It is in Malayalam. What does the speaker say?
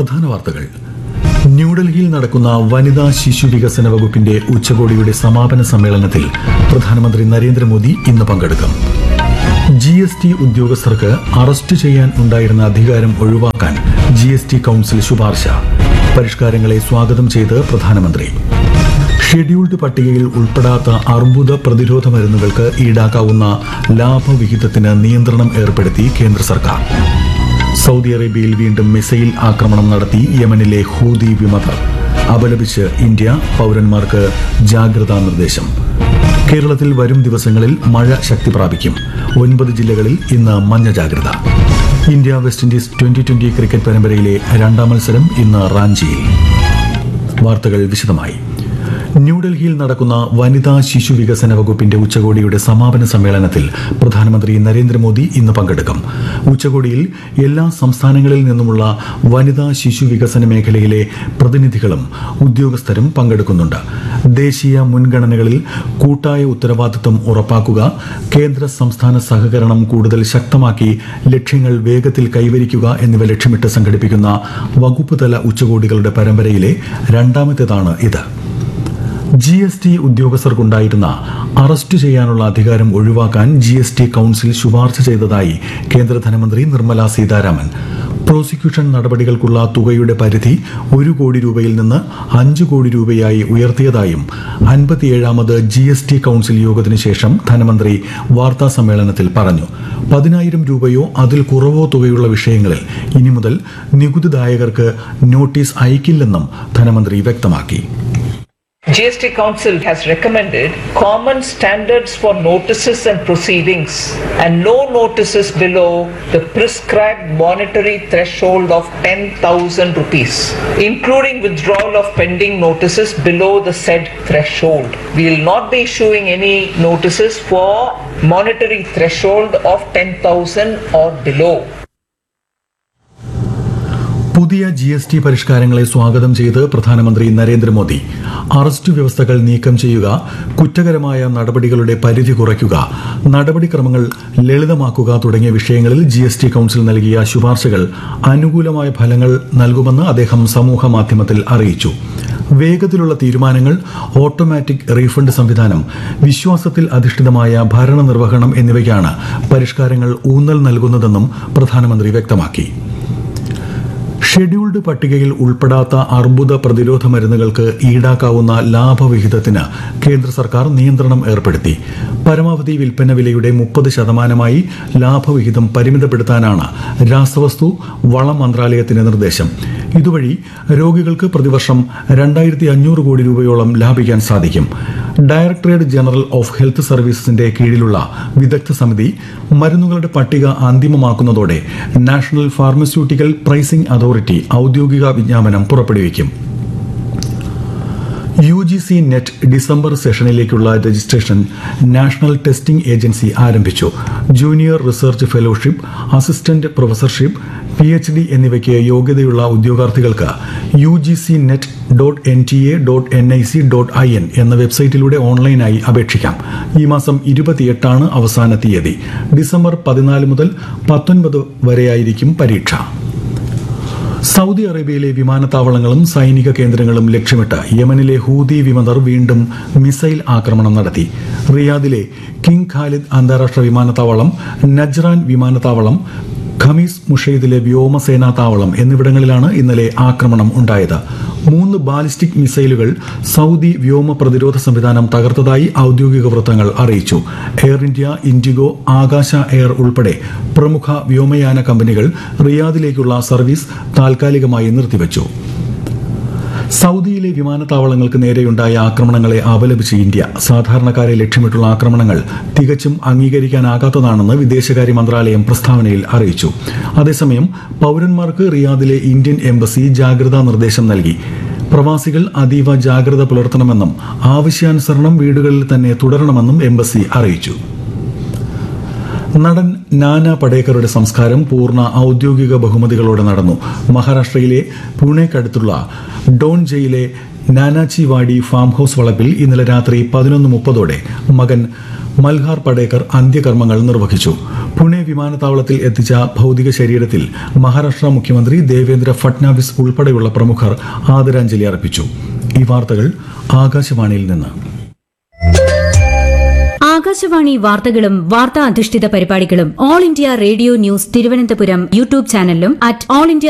പ്രധാന വാർത്തകൾ ന്യൂഡൽഹിയിൽ നടക്കുന്ന വനിതാ ശിശു വികസന വകുപ്പിന്റെ ഉച്ചകോടിയുടെ സമാപന സമ്മേളനത്തിൽ പ്രധാനമന്ത്രി നരേന്ദ്രമോദി ഇന്ന് പങ്കെടുക്കും ജി എസ് ടി ഉദ്യോഗസ്ഥർക്ക് അറസ്റ്റ് ചെയ്യാൻ ഉണ്ടായിരുന്ന അധികാരം ഒഴിവാക്കാൻ ജി എസ് ടി കൌൺസിൽ ശുപാർശ പരിഷ്കാരങ്ങളെ സ്വാഗതം ചെയ്ത് പ്രധാനമന്ത്രി ഷെഡ്യൂൾഡ് പട്ടികയിൽ ഉൾപ്പെടാത്ത അർബുദ പ്രതിരോധ മരുന്നുകൾക്ക് ഈടാക്കാവുന്ന ലാഭവിഹിതത്തിന് നിയന്ത്രണം ഏർപ്പെടുത്തി കേന്ദ്ര സർക്കാർ സൗദി അറേബ്യയിൽ വീണ്ടും മിസൈൽ ആക്രമണം നടത്തി യമനിലെ ഹൂതി വിമതർ അപലപിച്ച് ഇന്ത്യ പൗരന്മാർക്ക് ജാഗ്രതാ നിർദ്ദേശം കേരളത്തിൽ വരും ദിവസങ്ങളിൽ മഴ ശക്തി പ്രാപിക്കും ഒൻപത് ജില്ലകളിൽ ഇന്ന് മഞ്ഞ ജാഗ്രത India west Indies twenty twenty cricket പരമ്പരയിലെ രണ്ടാം മത്സരം ഇന്ന് റാഞ്ചിയിൽ വാർത്തകൾ വിശദമായി ന്യൂഡൽഹിയിൽ നടക്കുന്ന വനിതാ ശിശു വികസന വകുപ്പിന്റെ ഉച്ചകോടിയുടെ സമാപന സമ്മേളനത്തിൽ പ്രധാനമന്ത്രി നരേന്ദ്രമോദി ഇന്ന് പങ്കെടുക്കും ഉച്ചകോടിയിൽ എല്ലാ സംസ്ഥാനങ്ങളിൽ നിന്നുമുള്ള വനിതാ ശിശു വികസന മേഖലയിലെ പ്രതിനിധികളും ഉദ്യോഗസ്ഥരും പങ്കെടുക്കുന്നുണ്ട് ദേശീയ മുൻഗണനകളിൽ കൂട്ടായ ഉത്തരവാദിത്വം ഉറപ്പാക്കുക കേന്ദ്ര സംസ്ഥാന സഹകരണം കൂടുതൽ ശക്തമാക്കി ലക്ഷ്യങ്ങൾ വേഗത്തിൽ കൈവരിക്കുക എന്നിവ ലക്ഷ്യമിട്ട് സംഘടിപ്പിക്കുന്ന വകുപ്പ് തല ഉച്ചകോടികളുടെ പരമ്പരയിലെ രണ്ടാമത്തേതാണ് ഇത് ജി എസ് ടി ഉദ്യോഗസ്ഥർക്കുണ്ടായിരുന്ന അറസ്റ്റ് ചെയ്യാനുള്ള അധികാരം ഒഴിവാക്കാൻ ജി എസ് ടി കൌൺസിൽ ശുപാർശ ചെയ്തതായി കേന്ദ്ര ധനമന്ത്രി നിർമ്മല സീതാരാമൻ പ്രോസിക്യൂഷൻ നടപടികൾക്കുള്ള തുകയുടെ പരിധി ഒരു കോടി രൂപയിൽ നിന്ന് അഞ്ച് കോടി രൂപയായി ഉയർത്തിയതായും അൻപത്തിയേഴാമത് ജി എസ് ടി കൌൺസിൽ യോഗത്തിന് ശേഷം ധനമന്ത്രി വാർത്താ സമ്മേളനത്തിൽ പറഞ്ഞു പതിനായിരം രൂപയോ അതിൽ കുറവോ തുകയുള്ള വിഷയങ്ങളിൽ ഇനി മുതൽ നികുതിദായകർക്ക് നോട്ടീസ് അയക്കില്ലെന്നും ധനമന്ത്രി വ്യക്തമാക്കി GST Council has recommended common standards for notices and proceedings and no notices below the prescribed monetary threshold of 10,000 rupees, including withdrawal of pending notices below the said threshold. We will not be issuing any notices for monetary threshold of 10,000 or below. പുതിയ ജി എസ് ടി പരിഷ്കാരങ്ങളെ സ്വാഗതം ചെയ്ത് പ്രധാനമന്ത്രി നരേന്ദ്രമോദി അറസ്റ്റ് വ്യവസ്ഥകൾ നീക്കം ചെയ്യുക കുറ്റകരമായ നടപടികളുടെ പരിധി കുറയ്ക്കുക നടപടിക്രമങ്ങൾ ലളിതമാക്കുക തുടങ്ങിയ വിഷയങ്ങളിൽ ജി എസ് ടി കൌൺസിൽ നൽകിയ ശുപാർശകൾ അനുകൂലമായ ഫലങ്ങൾ നൽകുമെന്ന് അദ്ദേഹം സമൂഹ മാധ്യമത്തിൽ അറിയിച്ചു വേഗത്തിലുള്ള തീരുമാനങ്ങൾ ഓട്ടോമാറ്റിക് റീഫണ്ട് സംവിധാനം വിശ്വാസത്തിൽ അധിഷ്ഠിതമായ ഭരണനിർവഹണം എന്നിവയ്ക്കാണ് പരിഷ്കാരങ്ങൾ ഊന്നൽ നൽകുന്നതെന്നും പ്രധാനമന്ത്രി വ്യക്തമാക്കി ഷെഡ്യൂൾഡ് പട്ടികയിൽ ഉൾപ്പെടാത്ത അർബുദ പ്രതിരോധ മരുന്നുകൾക്ക് ഈടാക്കാവുന്ന ലാഭവിഹിതത്തിന് കേന്ദ്ര സർക്കാർ നിയന്ത്രണം ഏർപ്പെടുത്തി പരമാവധി വിൽപ്പന വിലയുടെ മുപ്പത് ശതമാനമായി ലാഭവിഹിതം പരിമിതപ്പെടുത്താനാണ് രാസവസ്തു വളം മന്ത്രാലയത്തിന്റെ നിർദ്ദേശം ഇതുവഴി രോഗികൾക്ക് പ്രതിവർഷം രണ്ടായിരത്തി അഞ്ഞൂറ് കോടി രൂപയോളം ലാഭിക്കാൻ സാധിക്കും ഡയറക്ടറേറ്റ് ജനറൽ ഓഫ് ഹെൽത്ത് സർവീസസിന്റെ കീഴിലുള്ള വിദഗ്ധ സമിതി മരുന്നുകളുടെ പട്ടിക അന്തിമമാക്കുന്നതോടെ നാഷണൽ ഫാർമസ്യൂട്ടിക്കൽ പ്രൈസിംഗ് അതോറിറ്റി ഔദ്യോഗിക വിജ്ഞാപനം പുറപ്പെടുവിക്കും U G C NET December സെഷനിലേക്കുള്ള രജിസ്ട്രേഷൻ നാഷണൽ ടെസ്റ്റിംഗ് ഏജൻസി ആരംഭിച്ചു junior research fellowship assistant professorship P H D എന്നിവയ്ക്ക് യോഗ്യതയുള്ള ഉദ്യോഗാർത്ഥികൾക്ക് U G C NET dot N T A dot N I C dot I N എന്ന വെബ്സൈറ്റിലൂടെ ഓൺലൈനായി അപേക്ഷിക്കാം ഈ മാസം ഇരുപത്തിയെട്ടാണ് അവസാന തീയതി ഡിസംബർ പതിനാല് മുതൽ പത്തൊൻപത് വരെയായിരിക്കും പരീക്ഷ സൗദി അറേബ്യയിലെ വിമാനത്താവളങ്ങളും സൈനിക കേന്ദ്രങ്ങളും ലക്ഷ്യമിട്ട് യമനിലെ ഹൂതി വിമതർ വീണ്ടും മിസൈൽ ആക്രമണം നടത്തി റിയാദിലെ കിങ് ഖാലിദ് അന്താരാഷ്ട്ര വിമാനത്താവളം നജ്റാൻ വിമാനത്താവളം ഖമീസ് മുഷൈദിലെ വ്യോമസേനാ താവളം എന്നിവിടങ്ങളിലാണ് ഇന്നലെ ആക്രമണം ഉണ്ടായത് മൂന്ന് ബാലിസ്റ്റിക് മിസൈലുകൾ സൗദി വ്യോമ പ്രതിരോധ സംവിധാനം തകർത്തതായി ഔദ്യോഗിക വൃത്തങ്ങൾ അറിയിച്ചു air India IndiGo Akasa air ഉൾപ്പെടെ പ്രമുഖ വ്യോമയാന കമ്പനികൾ റിയാദിലേക്കുള്ള സർവീസ് താൽക്കാലികമായി നിർത്തിവച്ചു സൗദിയിലെ വിമാനത്താവളങ്ങൾക്ക് നേരെയുണ്ടായ ആക്രമണങ്ങളെ അപലപിച്ച് ഇന്ത്യ സാധാരണക്കാരെ ലക്ഷ്യമിട്ടുള്ള ആക്രമണങ്ങൾ തികച്ചും അംഗീകരിക്കാനാകാത്തതാണെന്ന് വിദേശകാര്യ മന്ത്രാലയം പ്രസ്താവനയിൽ അറിയിച്ചു അതേസമയം പൌരന്മാർക്ക് റിയാദിലെ ഇന്ത്യൻ എംബസി ജാഗ്രതാ നിർദ്ദേശം നൽകി പ്രവാസികൾ അതീവ ജാഗ്രത പുലർത്തണമെന്നും ആവശ്യാനുസരണം വീടുകളിൽ തന്നെ തുടരണമെന്നും എംബസി അറിയിച്ചു നടൻ നാന പടേക്കറുടെ സംസ്കാരം പൂർണ്ണ ഔദ്യോഗിക ബഹുമതികളോടെ നടന്നു മഹാരാഷ്ട്രയിലെ പൂണെക്കടുത്തുള്ള ഡോൺ ജയിലെ നാനാച്ചിവാടി ഫാം ഹൌസ് വളപ്പിൽ ഇന്നലെ രാത്രി പതിനൊന്ന് മുപ്പതോടെ മകൻ മൽഹാർ പടേക്കർ അന്ത്യകർമ്മങ്ങൾ നിർവഹിച്ചു പുണെ വിമാനത്താവളത്തിൽ എത്തിച്ച ഭൌതിക ശരീരത്തിൽ മഹാരാഷ്ട്ര മുഖ്യമന്ത്രി ദേവേന്ദ്ര ഫട്നാവിസ് ഉൾപ്പെടെയുള്ള പ്രമുഖർ ആദരാഞ്ജലി അർപ്പിച്ചു ഈ വാർത്തകൾ ആകാശവാണിയിൽ നിന്ന് ആകാശവാണി വാർത്തകളും വാർത്താ അധിഷ്ഠിത പരിപാടികളും all India radio news Thiruvananthapuram YouTube ചാനലിലും അറ്റ് ഓൾ ഇന്ത്യ